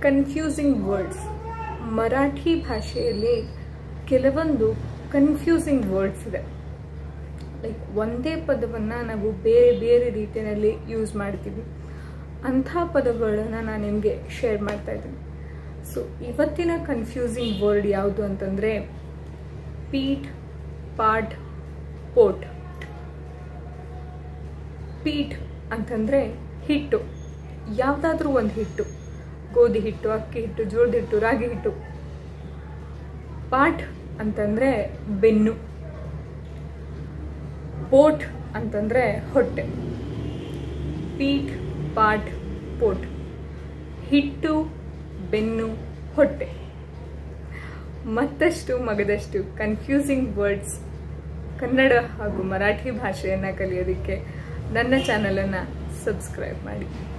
confusing words Marathi ಭಾಷೆಯಲ್ಲಿ ಕೆಲವೊಂದು confusing words ಇದೆ ಲೈಕ್ ಒಂದೇ ಪದವನ್ನು ನಾವು ಬೇರೆ ಬೇರೆ ರೀತಿಯಲ್ಲಿ ಯೂಸ್ ಮಾಡ್ತೀವಿ ಅಂಥ ಪದಗಳನ್ನು ನಾನು ನಿಮಗೆ ಶೇರ್ ಮಾಡ್ತಾ ಇದ್ದೀನಿ ಸೊ ಇವತ್ತಿನ ಕನ್ಫ್ಯೂಸಿಂಗ್ ವರ್ಡ್ ಯಾವುದು ಅಂತಂದರೆ ಪೀಠ್ ಪಾಠ್ ಪೋಟ್ ಪೀಠ್ ಅಂತಂದರೆ ಹಿಟ್ಟು ಯಾವುದಾದ್ರೂ ಒಂದು ಹಿಟ್ಟು ಗೋಧಿ ಹಿಟ್ಟು ಅಕ್ಕಿ ಹಿಟ್ಟು ಜೋಳದ ಹಿಟ್ಟು ರಾಗಿ ಹಿಟ್ಟು ಪಾಠ್ ಅಂತಂದರೆ ಬೆನ್ನು ಪೋಟ್ ಅಂತಂದರೆ ಹೊಟ್ಟೆ ಪೀಠ್ ಪಾಠ್ ಪೋಟ್ ಹಿಟ್ಟು ಬೆನ್ನು ಹೊಟ್ಟೆ ಮತ್ತಷ್ಟು ಮಗದಷ್ಟು ಕನ್ಫ್ಯೂಸಿಂಗ್ ವರ್ಡ್ಸ್ ಕನ್ನಡ ಹಾಗೂ ಮರಾಠಿ ಭಾಷೆಯನ್ನು ಕಲಿಯೋದಕ್ಕೆ ನನ್ನ ಚಾನಲನ್ನು ಸಬ್ಸ್ಕ್ರೈಬ್ ಮಾಡಿ